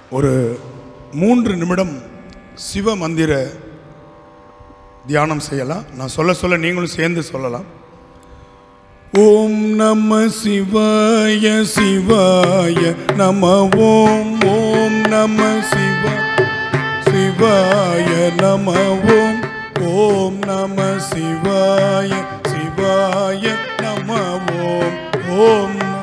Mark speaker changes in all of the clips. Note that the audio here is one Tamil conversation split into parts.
Speaker 1: ஒரு மூன்று நிமிடம் சிவ மந்திர தியானம் செய்யலாம் நான் சொல்ல சொல்ல நீங்களும் சேர்ந்து சொல்லலாம் ஓம் நம சிவாய சிவாய நம ஓம் ஓம் நம சிவ சிவாய நம ஓம் ஓம் நம சிவாய சிவாய நம ஓம் ஓம் நம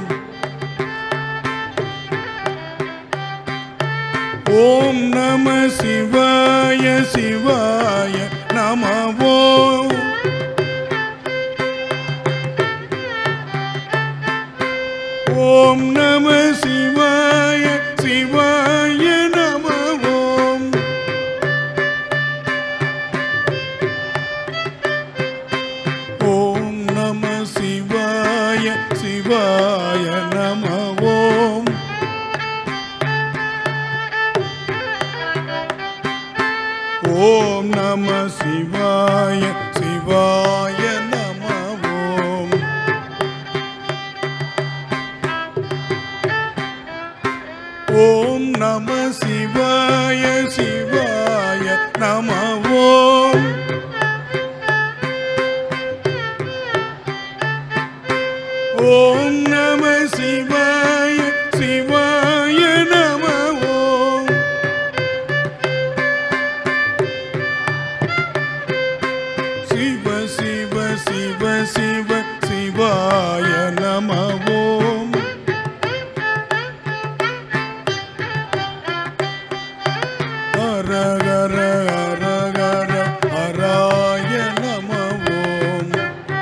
Speaker 1: ஓம் நம சிவாய சிவாய நம ஓம் ஓம் நம சிவாய சிவாய நம ஓம் ஓம் நம சிவாய சிவாய நம ஓம் ஓம் நம சிவாய சிவாய நம ஓம் ஓம் நம சிவாய சிவாய நம ஓம் ஓம் நம சிவாய சிவாய நம ஓம் சிவ சிவ சிவ சிவ சிவாய நம ஓம் ஹர ஹர ஹர ஹர ஹராய நம ஓம்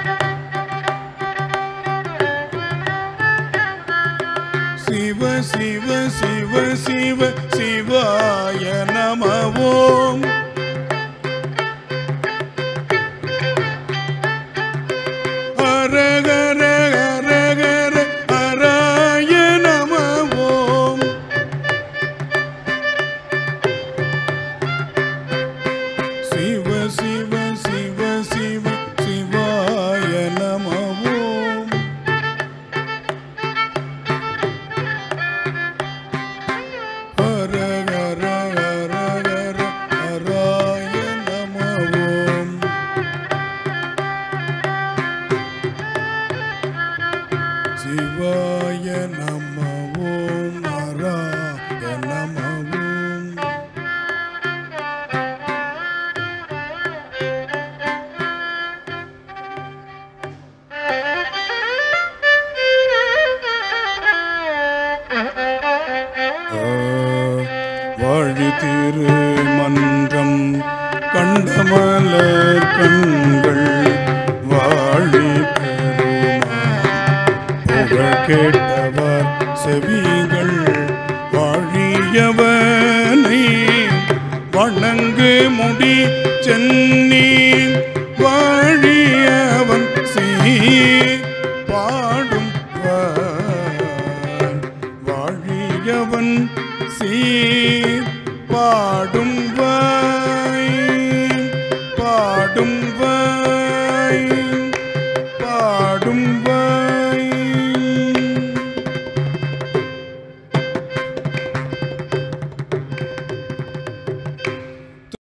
Speaker 1: சிவ சிவ சிவ சிவ சிவாய நம ஓம் ஹர ஹர ஹர ஹர ஹராய நம ஓம் சிவ சிவ சிவ சிவ சிவாய நம ஓம் ஹர ஹர ஹர ஹர ஹராய நம ஓம் சிவாய நம ஓம் ஹராய நம ஓம் வாழி திருமன்றம் கண்டமலர் கண்கள் வாழி பெருமான் புகழ் கேட்டவர் செவிகள் வாழியவனை வணங்கு முடி சென்னி வாழியவன் சீ பாடும் வான். வாழியவன் சீர் பாடும் வாய் பாடும் வாய்